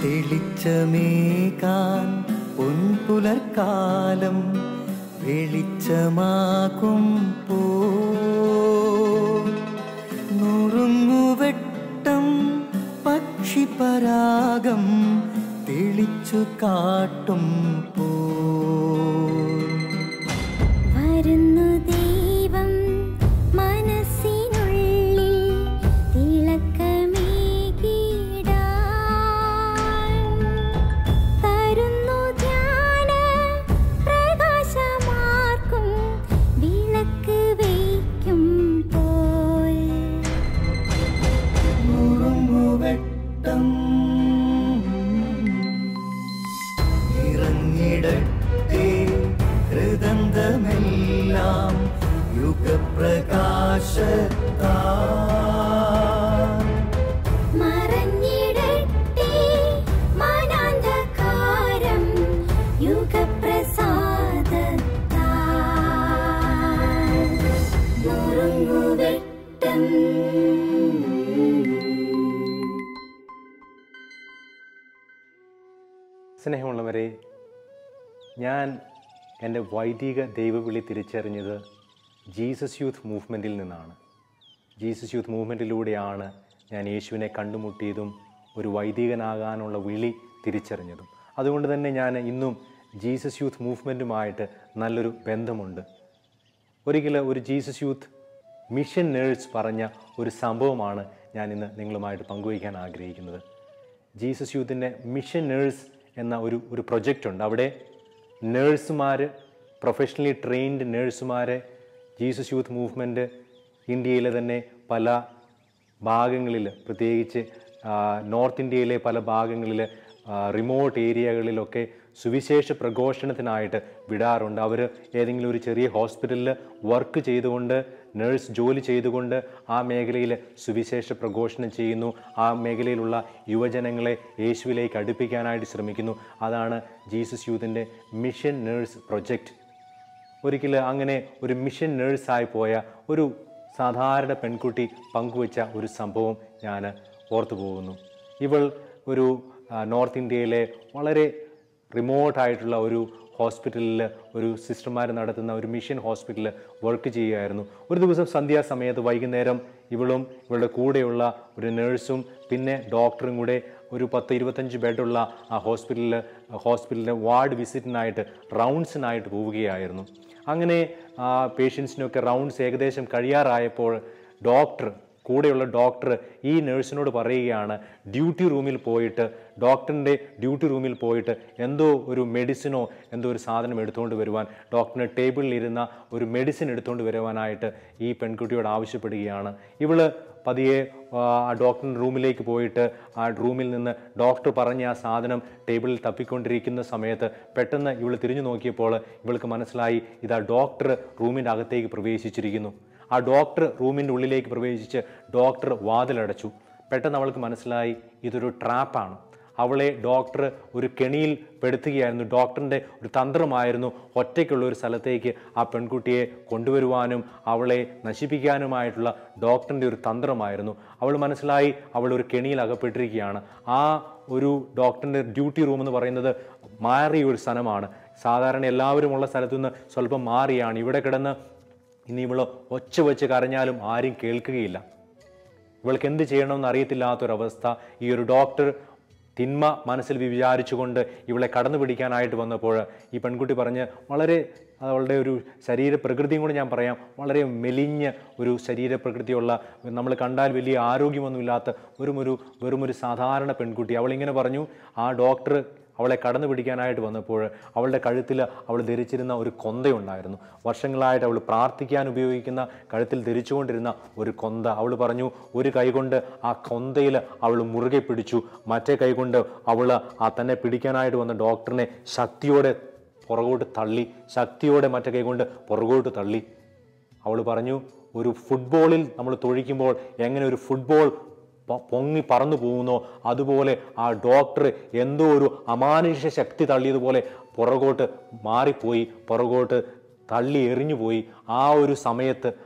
തെളിച്ചമേകാൻ പൊൻപുലർക്കാലം വെളിച്ചമാകും പോ നുറുങ്ങുവെട്ടം പക്ഷിപരാഗം തെളിച്ചു കാട്ടും പോ വരുന്നു ദൈവം മനസ്സിനുള്ളിൽ തിളക്കമേകിടാൻ തരുന്നു ധ്യാന പ്രകാശമാർക്കും വിളക്ക് വയ്ക്കും പോൽ നുറുങ്ങുവെട്ടം ഇറങ്ങിടട്ടെ ഹൃദന്തമെല്ലാം യുഗപ്രകാശത്താ മറഞ്ഞിടട്ടെ മനാന്ധകാരം യുഗപ്രസാദത്താൽ നുറുങ്ങുവെട്ടം സ്നേഹമുള്ളവരെ ഞാൻ എൻ്റെ വൈദിക ദൈവവിളി തിരിച്ചറിഞ്ഞത് ജീസസ് യൂത്ത് മൂവ്മെൻറ്റിൽ നിന്നാണ് ജീസസ് യൂത്ത് മൂവ്മെൻറ്റിലൂടെയാണ് ഞാൻ യേശുവിനെ കണ്ടുമുട്ടിയതും ഒരു വൈദികനാകാനുള്ള വിളി തിരിച്ചറിഞ്ഞതും അതുകൊണ്ട് തന്നെ ഞാൻ ഇന്നും ജീസസ് യൂത്ത് മൂവ്മെൻറ്റുമായിട്ട് നല്ലൊരു ബന്ധമുണ്ട് ഒരിക്കൽ ഒരു ജീസസ് യൂത്ത് മിഷൻ നേഴ്സ് പറഞ്ഞ ഒരു സംഭവമാണ് ഞാൻ ഇന്ന് നിങ്ങളുമായിട്ട് പങ്കുവയ്ക്കാൻ ആഗ്രഹിക്കുന്നത് ജീസസ് യൂത്തിൻ്റെ മിഷൻ നേഴ്സ് എന്ന ഒരു ഒരു പ്രൊജക്റ്റ് ഉണ്ട് അവിടെ നേഴ്സുമാർ പ്രൊഫഷണലി ട്രെയിൻഡ് നേഴ്സുമാരെ ജീസസ് യൂത്ത് മൂവ്മെൻറ്റ് ഇന്ത്യയിലെ തന്നെ പല ഭാഗങ്ങളിൽ പ്രത്യേകിച്ച് ആ, നോർത്ത് ഇന്ത്യയിലെ പല ഭാഗങ്ങളിൽ റിമോട്ട് ഏരിയകളിലൊക്കെ സുവിശേഷ പ്രഘോഷണത്തിനായിട്ട് വിടാറുണ്ട് അവർ ഏതെങ്കിലും ഒരു ചെറിയ ഹോസ്പിറ്റലിൽ വർക്ക് ചെയ്തുകൊണ്ട് നേഴ്സ് ജോലി ചെയ്തുകൊണ്ട് ആ മേഖലയിൽ സുവിശേഷ പ്രഘോഷണം ചെയ്യുന്നു ആ മേഖലയിലുള്ള യുവജനങ്ങളെ യേശുവിലേക്ക് അടുപ്പിക്കാനായിട്ട് ശ്രമിക്കുന്നു അതാണ് ജീസസ് യൂത്തിൻ്റെ മിഷൻ നേഴ്സ് പ്രൊജക്റ്റ് ഒരിക്കൽ അങ്ങനെ ഒരു മിഷൻ നേഴ്സായി പോയ ഒരു സാധാരണ പെൺകുട്ടി പങ്കുവച്ച ഒരു സംഭവം ഞാൻ ഓർത്തു പോകുന്നു ഇവൾ ഒരു ആ, നോർത്ത് ഇന്ത്യയിലെ വളരെ റിമോട്ടായിട്ടുള്ള ഒരു ഹോസ്പിറ്റലിൽ ഒരു സിസ്റ്റർമാർ നടത്തുന്ന ഒരു മിഷൻ ഹോസ്പിറ്റലിൽ വർക്ക് ചെയ്യുകയായിരുന്നു ഒരു ദിവസം സന്ധ്യാസമയത്ത് വൈകുന്നേരം ഇവളും ഇവളുടെ കൂടെയുള്ള ഒരു നേഴ്സും പിന്നെ ഡോക്ടറും കൂടെ ഒരു പത്ത് ഇരുപത്തഞ്ച് ബെഡുള്ള ആ ഹോസ്പിറ്റലിൽ ഹോസ്പിറ്റലിലെ വാർഡ് വിസിറ്റിനായിട്ട് റൗണ്ട്സിനായിട്ട് പോവുകയായിരുന്നു അങ്ങനെ ആ പേഷ്യൻസിനൊക്കെ റൗണ്ട്സ് ഏകദേശം കഴിയാറായപ്പോൾ ഡോക്ടർ കൂടെയുള്ള ഡോക്ടർ ഈ നഴ്സിനോട് പറയുകയാണ് ഡ്യൂട്ടി റൂമിൽ പോയിട്ട് ഡോക്ടറിൻ്റെ ഡ്യൂട്ടി റൂമിൽ പോയിട്ട് എന്തോ ഒരു മെഡിസിനോ എന്തോ ഒരു സാധനം എടുത്തുകൊണ്ട് വരുവാൻ ഡോക്ടറിന് ടേബിളിൽ ഇരുന്ന ഒരു മെഡിസിൻ എടുത്തുകൊണ്ട് വരുവാനായിട്ട് ഈ പെൺകുട്ടിയോട് ആവശ്യപ്പെടുകയാണ് ഇവള് പതിയെ ആ ഡോക്ടറിൻ്റെ റൂമിലേക്ക് പോയിട്ട് ആ റൂമിൽ നിന്ന് ഡോക്ടർ പറഞ്ഞ ആ സാധനം ടേബിളിൽ തപ്പിക്കൊണ്ടിരിക്കുന്ന സമയത്ത് പെട്ടെന്ന് ഇവൾ തിരിഞ്ഞു നോക്കിയപ്പോൾ ഇവൾക്ക് മനസ്സിലായി ഇതാ ഡോക്ടർ റൂമിൻ്റെ അകത്തേക്ക് പ്രവേശിച്ചിരിക്കുന്നു ആ ഡോക്ടർ റൂമിൻ്റെ ഉള്ളിലേക്ക് പ്രവേശിച്ച് ഡോക്ടർ വാതിലടച്ചു പെട്ടെന്ന് അവൾക്ക് മനസ്സിലായി ഇതൊരു ട്രാപ്പാണ് അവളെ ഡോക്ടർ ഒരു കെണിയിൽ പെടുത്തുകയായിരുന്നു ഡോക്ടറിൻ്റെ ഒരു തന്ത്രമായിരുന്നു ഒറ്റയ്ക്കുള്ള ഒരു സ്ഥലത്തേക്ക് ആ പെൺകുട്ടിയെ കൊണ്ടുവരുവാനും അവളെ നശിപ്പിക്കാനുമായിട്ടുള്ള ഡോക്ടറിൻ്റെ ഒരു തന്ത്രമായിരുന്നു അവൾ മനസ്സിലായി അവൾ ഒരു കെണിയിൽ അകപ്പെട്ടിരിക്കുകയാണ് ആ ഒരു ഡോക്ടറിൻ്റെ ഡ്യൂട്ടി റൂം എന്ന് പറയുന്നത് മാറിയ ഒരു സ്ഥലമാണ് സാധാരണ എല്ലാവരും ഉള്ള സ്ഥലത്തു നിന്ന് സ്വല്പം മാറിയാണ് ഇവിടെ കിടന്ന് ഇനി ഇവൾ ഒച്ച വെച്ച് കരഞ്ഞാലും ആരും കേൾക്കുകയില്ല ഇവൾക്ക് എന്ത് ചെയ്യണമെന്ന് അറിയത്തില്ലാത്തൊരവസ്ഥ ഈ ഒരു ഡോക്ടർ തിന്മ മനസ്സിൽ വിചാരിച്ചുകൊണ്ട് ഇവളെ കടന്നു പിടിക്കാനായിട്ട് വന്നപ്പോൾ ഈ പെൺകുട്ടി പറഞ്ഞ് വളരെ അവളുടെ ഒരു ശരീര പ്രകൃതിയും കൂടി ഞാൻ പറയാം വളരെ മെലിഞ്ഞ ഒരു ശരീര പ്രകൃതിയുള്ള നമ്മൾ കണ്ടാൽ വലിയ ആരോഗ്യമൊന്നുമില്ലാത്ത വെറും ഒരു വെറും ഒരു സാധാരണ പെൺകുട്ടി അവളിങ്ങനെ പറഞ്ഞു ആ ഡോക്ടർ അവളെ കടന്നു പിടിക്കാനായിട്ട് വന്നപ്പോൾ അവളുടെ കഴുത്തിൽ അവൾ ധരിച്ചിരുന്ന ഒരു കൊന്തയുണ്ടായിരുന്നു വർഷങ്ങളായിട്ട് അവൾ പ്രാർത്ഥിക്കാൻ ഉപയോഗിക്കുന്ന കഴുത്തിൽ ധരിച്ചുകൊണ്ടിരുന്ന ഒരു കൊന്ത അവൾ പറഞ്ഞു ഒരു കൈകൊണ്ട് ആ കൊന്തയിൽ അവൾ മുറുകെ പിടിച്ചു മറ്റേ കൈകൊണ്ട് അവൾ ആ തന്നെ പിടിക്കാനായിട്ട് വന്ന ഡോക്ടറിനെ ശക്തിയോടെ പുറകോട്ട് തള്ളി ശക്തിയോടെ മറ്റേ കൈകൊണ്ട് പുറകോട്ട് തള്ളി അവൾ പറഞ്ഞു ഒരു ഫുട്ബോളിൽ നമ്മൾ തൊഴിക്കുമ്പോൾ എങ്ങനെ ഒരു ഫുട്ബോൾ പൊ- പൊങ്ങി പറന്നു പോകുന്നോ അതുപോലെ ആ ഡോക്ടർ എന്തോ ഒരു അമാനുഷ്യ ശക്തി തള്ളിയതുപോലെ പുറകോട്ട് മാറിപ്പോയി പുറകോട്ട് തള്ളി എറിഞ്ഞുപോയി ആ ഒരു സമയത്ത്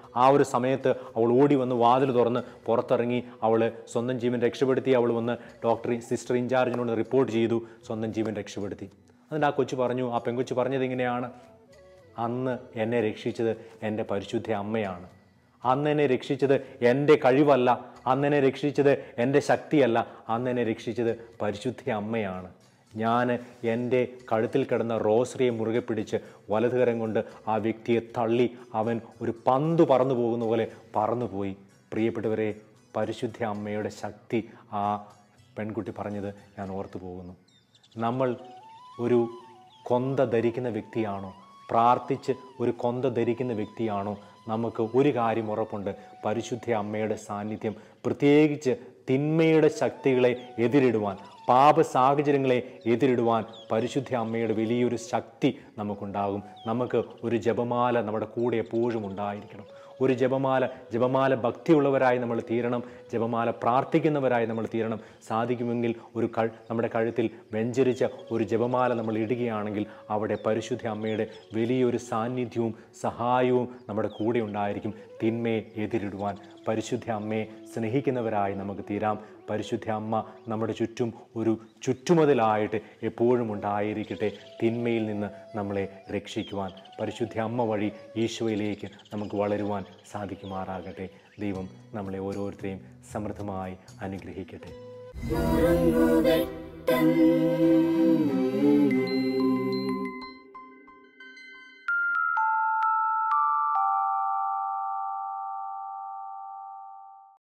ആ ഒരു സമയത്ത് അവൾ ഓടി വന്ന് വാതിൽ തുറന്ന് പുറത്തിറങ്ങി അവൾ സ്വന്തം ജീവൻ രക്ഷപ്പെടുത്തി അവൾ വന്ന് ഡോക്ടർ സിസ്റ്റർ ഇൻചാർജിനോട് റിപ്പോർട്ട് ചെയ്തു സ്വന്തം ജീവൻ രക്ഷപ്പെടുത്തി എന്നിട്ട് ആ കൊച്ചു പറഞ്ഞു ആ പെൺകൊച്ചു പറഞ്ഞത് ഇങ്ങനെയാണ് അന്ന് എന്നെ രക്ഷിച്ചത് എൻ്റെ പരിശുദ്ധ അമ്മയാണ് അന്ന് എന്നെ രക്ഷിച്ചത് എൻ്റെ കഴിവല്ല അന്ന് എന്നെ രക്ഷിച്ചത് എൻ്റെ ശക്തിയല്ല അന്ന് എന്നെ രക്ഷിച്ചത് പരിശുദ്ധ അമ്മയാണ് ഞാൻ എൻ്റെ കഴുത്തിൽ കിടന്ന റോസറിയെ മുറുകെ പിടിച്ച് വലതുകരം കൊണ്ട് ആ വ്യക്തിയെ തള്ളി അവൻ ഒരു പന്ത് പറന്നു പോകുന്ന പോലെ പറന്നുപോയി പ്രിയപ്പെട്ടവരെ പരിശുദ്ധ അമ്മയുടെ ശക്തി ആ പെൺകുട്ടി പറഞ്ഞത് ഞാൻ ഓർത്തു പോകുന്നു നമ്മൾ ഒരു കൊന്ത ധരിക്കുന്ന വ്യക്തിയാണോ പ്രാർത്ഥിച്ച് ഒരു കൊന്ത ധരിക്കുന്ന വ്യക്തിയാണോ നമുക്ക് ഒരു കാര്യം ഉറപ്പുണ്ട് പരിശുദ്ധ അമ്മയുടെ സാന്നിധ്യം പ്രത്യേകിച്ച് തിന്മയുടെ ശക്തികളെ എതിരിടുവാൻ പാപ സാഹചര്യങ്ങളെ എതിരിടുവാൻ പരിശുദ്ധ അമ്മയുടെ വലിയൊരു ശക്തി നമുക്കുണ്ടാകും നമുക്ക് ഒരു ജപമാല നമ്മുടെ കൂടെ എപ്പോഴും ഉണ്ടായിരിക്കണം ഒരു ജപമാല ജപമാല ഭക്തിയുള്ളവരായി നമ്മൾ തീരണം ജപമാല പ്രാർത്ഥിക്കുന്നവരായി നമ്മൾ തീരണം സാധിക്കുമെങ്കിൽ ഒരു ക നമ്മുടെ കഴുത്തിൽ വെഞ്ചരിച്ച ഒരു ജപമാല നമ്മൾ ഇടുകയാണെങ്കിൽ അവിടെ പരിശുദ്ധ അമ്മയുടെ വലിയൊരു സാന്നിധ്യവും സഹായവും നമ്മുടെ കൂടെ ഉണ്ടായിരിക്കും തിന്മയെ എതിരിടുവാൻ പരിശുദ്ധ അമ്മയെ സ്നേഹിക്കുന്നവരായി നമുക്ക് തീരാം പരിശുദ്ധ അമ്മ നമ്മുടെ ചുറ്റും ഒരു ചുറ്റുമതിലായിട്ട് എപ്പോഴും ഉണ്ടായിരിക്കട്ടെ തിന്മയിൽ നിന്ന് നമ്മളെ രക്ഷിക്കുവാൻ പരിശുദ്ധ അമ്മ വഴി ഈശോയിലേക്ക് നമുക്ക് വളരുവാൻ സാധിക്കുമാറാകട്ടെ ദൈവം നമ്മളെ ഓരോരുത്തരെയും സമൃദ്ധമായി അനുഗ്രഹിക്കട്ടെ നുറുങ്ങുവെട്ടം